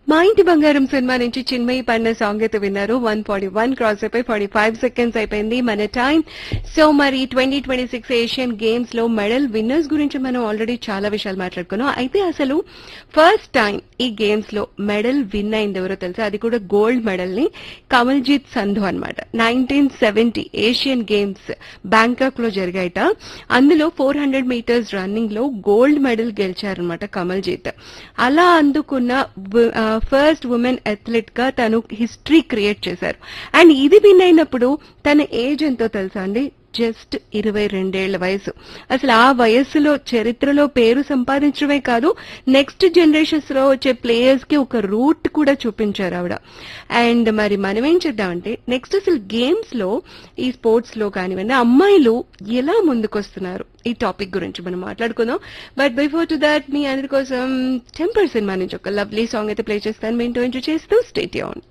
మా ఇంటి బంగారం సినిమా నుంచి చిన్మయి పడిన సాంగ్ అయితే విన్నారు వన్ ఫార్టీ వన్ క్రాస్ అయిపోయి ఫార్టీ ఫైవ్ సెకండ్స్ అయిపోయింది మన టైం సో మరి twenty twenty six Asian games లో మెడల్ విన్నర్స్ గురించి మనం ఆల్రెడీ చాలా విషయాలు మాట్లాడుకున్నాం అయితే అసలు ఫస్ట్ టైం ఈ గేమ్స్ లో మెడల్ విన్ అయింది ఎవరో తెలుసా అది కూడా గోల్డ్ మెడల్ ని కమల్జీత్ సంధు అనమాట nineteen seventy Asian games Bangkok లో జరిగాయట అందులో ఫోర్ హండ్రెడ్ మీటర్స్ రన్నింగ్ లో గోల్డ్ మెడల్ గెలిచారనమాట కమల్జీత్ అలా అందుకున్న ఫస్ట్ ఉమెన్ అథ్లెట్ గా తను హిస్టరీ క్రియేట్ చేశారు అండ్ ఇది విన్ అయినప్పుడు తన ఏజ్ ఎంతో తెలుసా అండి జస్ట్ ఇరవై రెండేళ్ల వయసు అసలు ఆ వయస్సులో చరిత్రలో పేరు సంపాదించడమే కాదు నెక్స్ట్ జనరేషన్స్ లో వచ్చే ప్లేయర్స్ కి ఒక రూట్ కూడా చూపించారు ఆవిడ అండ్ మరి మనం ఏం చేద్దామంటే నెక్స్ట్ అసలు గేమ్స్ లో ఈ స్పోర్ట్స్ లో కానివ్వండి అమ్మాయిలు ఎలా ముందుకొస్తున్నారు ఈ టాపిక్ గురించి మనం మాట్లాడుకుందాం బట్ బిఫోర్ టు దాట్ మీ అందరి కోసం టెంపర్ సినిమా నుంచి ఒక లవ్లీ సాంగ్ అయితే ప్లే చేస్తాను మీ ఇంటో చేస్తూ స్టేట్ ఆన్